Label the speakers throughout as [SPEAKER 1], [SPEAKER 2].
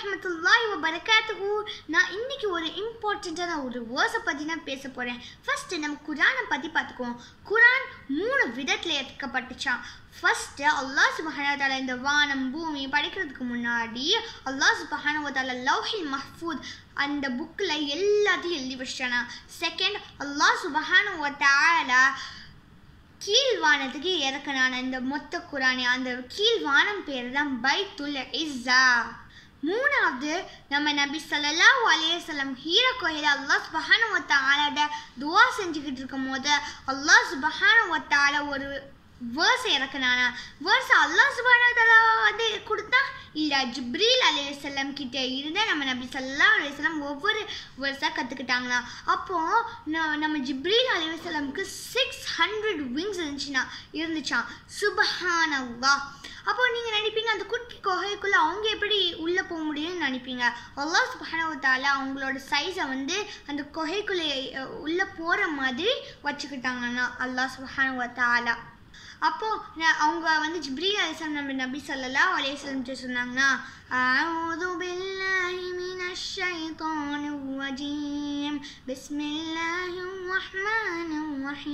[SPEAKER 1] வரஹ்மத்துல்லாஹி வபரகாத்துஹு நான் இன்னைக்கு ஒரு இம்பார்ட்டண்ட்டான ஒரு வேர்ஸை பற்றி நான் பேச போகிறேன் ஃபர்ஸ்ட் நம்ம குரானை பற்றி பார்த்துக்குவோம் குரான் மூணு விதத்தில் இறக்கப்பட்டுச்சான் ஃபர்ஸ்ட்டு அல்லாஹ் சுபஹானவத்தால இந்த வானம் பூமி படைக்கிறதுக்கு முன்னாடி அல்லாஹ் சுபஹானவத்தால லவ்ஹில் மஹ்ஃபூத் அந்த புக்கில் எல்லாத்தையும் எழுதி வச்சிட்டானா செகண்ட் அல்லாஹ் சுபஹானவத்தால கீழ்வானத்துக்கு இறக்குனான இந்த மொத்த குரானே அந்த கீழ்வானம் பேர் தான் பைத்துல் இஸ்ஸா மூணாவது நம்ம நபி ஸல்லல்லாஹு அலைஹி வஸல்லம் ஹீரா கோயில அல்லாஹ் சுபஹானஹு வ தஆலாட துஆ செஞ்சுக்கிட்டு இருக்கும் போது அல்லாஹ் சுபஹானஹு வ தஆலா ஒரு வேர்ஸ் இறக்குனானா வேர்ஸ் அல்லாஹ் சுபஹானஹு வ தஆலா வந்து கொடுத்தா இல்லை ஜிப்ரீல் அலைஹிஸ்ஸலாம் கிட்ட இருந்து நம்ம நபி ஸல்லல்லாஹு அலைஹி வஸல்லம் ஒவ்வொரு வேர்ஸாக கற்றுக்கிட்டாங்களா அப்போது ந- நம்ம ஜிப்ரீல் அலைஹிஸ்ஸலாமுக்கு சிக்ஸ் ஹண்ட்ரட் விங்ஸ் இருந்துச்சுன்னா இருந்துச்சான் சுபஹானல்லாஹ் அப்போ நீங்கள் நினைப்பீங்க அந்த குட்டி குகைக்குள்ளே அவங்க எப்படி உள்ளே போக முடியும்னு நினைப்பீங்க அல்லாஹ் சுப்ஹானஹு வ தஆலா அவங்களோட சைஸை வந்து அந்த குகைக்குள்ளே அஹ், உள்ளே போகிற மாதிரி வச்சுக்கிட்டாங்கன்னா அல்லாஹ் சுப்ஹானஹு வ தஆலா அப்போ ந- அவங்க வந்து ஜிப்ரீல் அலிஸ்லாம் நம்ம நபி ஸல்லல்லாஹு அலைஹி வஸல்லம் சொன்னாங்கன்னா அஊது பில்லாஹி மினஷ் ஷைத்தானிர் ரஜீம் பிஸ்மில்லாஹிர் ரஹ்மானிர்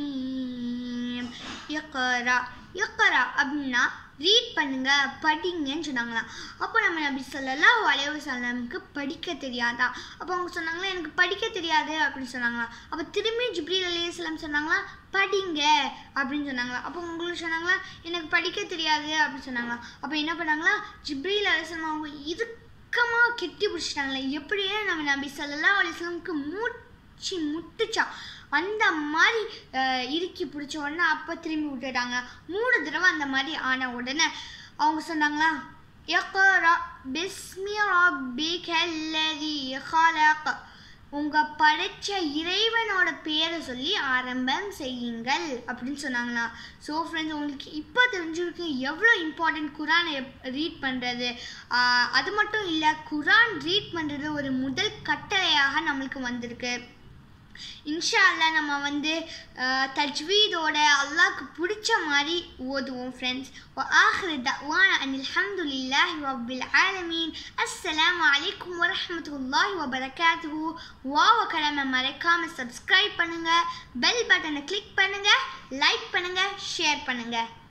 [SPEAKER 1] ரஹீம் இக்ரா இக்ரா அப்படின்னா ரீட் பண்ணுங்க படிங்கன்னு சொன்னாங்களாம் அப்போ நம்ம நபி ஸல்லல்லாஹு அலைஹி வஸல்லமுக்கு படிக்க தெரியாதா அப்போ அவங்க சொன்னாங்களா எனக்கு படிக்க தெரியாது அப்படின்னு சொன்னாங்களா அப்போ திரும்பி ஜிப்ரீல் அலைஹிஸ்ஸலாம் சொன்னாங்களா படிங்க அப்படின்னு சொன்னாங்களா அப்போ உங்களுக்கு சொன்னாங்களா எனக்கு படிக்க தெரியாது அப்படின்னு சொன்னாங்களா அப்போ என்ன பண்ணாங்களா ஜிப்ரீல் அலைஹிஸ்ஸலாம் அவங்க இறுக்கமாக கெட்டி பிடிச்சிட்டாங்களே எப்படியே நம்ம நபி ஸல்லல்லாஹு அலைஹி வஸல்லமுக்கு மூச்சு முட்டுச்சான் அந்த மாதிரி அஹ், இறுக்கி பிடிச்ச உடனே அப்போ திரும்பி விட்டுட்டாங்க மூணு தடவை அந்த மாதிரி ஆன உடனே அவங்க சொன்னாங்களா இக்ரா பிஸ்மி ரப்பிகல்லதி خلق உங்க படைச்ச இறைவனோட பேரை சொல்லி ஆரம்பம் செய்யுங்கள் அப்படின்னு சொன்னாங்களா ஸோ ஃப்ரெண்ட்ஸ் உங்களுக்கு இப்போ தெரிஞ்சிருக்கு எவ்வளோ இம்பார்ட்டன்ட் குரானை ரீட் பண்ணுறது அது மட்டும் இல்லை குரான் ரீட் பண்ணுறது ஒரு முதல் கட்டளையாக நம்மளுக்கு வந்திருக்கு இன்ஷா அல்லாஹ் நம்ம வந்து அஹ், தஜ்வீதோட அல்லாஹ்க்கு பிடிச்ச மாதிரி ஓதுவோம் ஃப்ரெண்ட்ஸ் وآخر دعوانا أن الحمد لله رب العالمين السلام عليكم ورحمة الله وبركاته வாவ கிழமை மறக்காம சப்ஸ்கிரைப் பண்ணுங்க பெல் பட்டனை கிளிக் பண்ணுங்க லைக் பண்ணுங்க ஷேர் பண்ணுங்க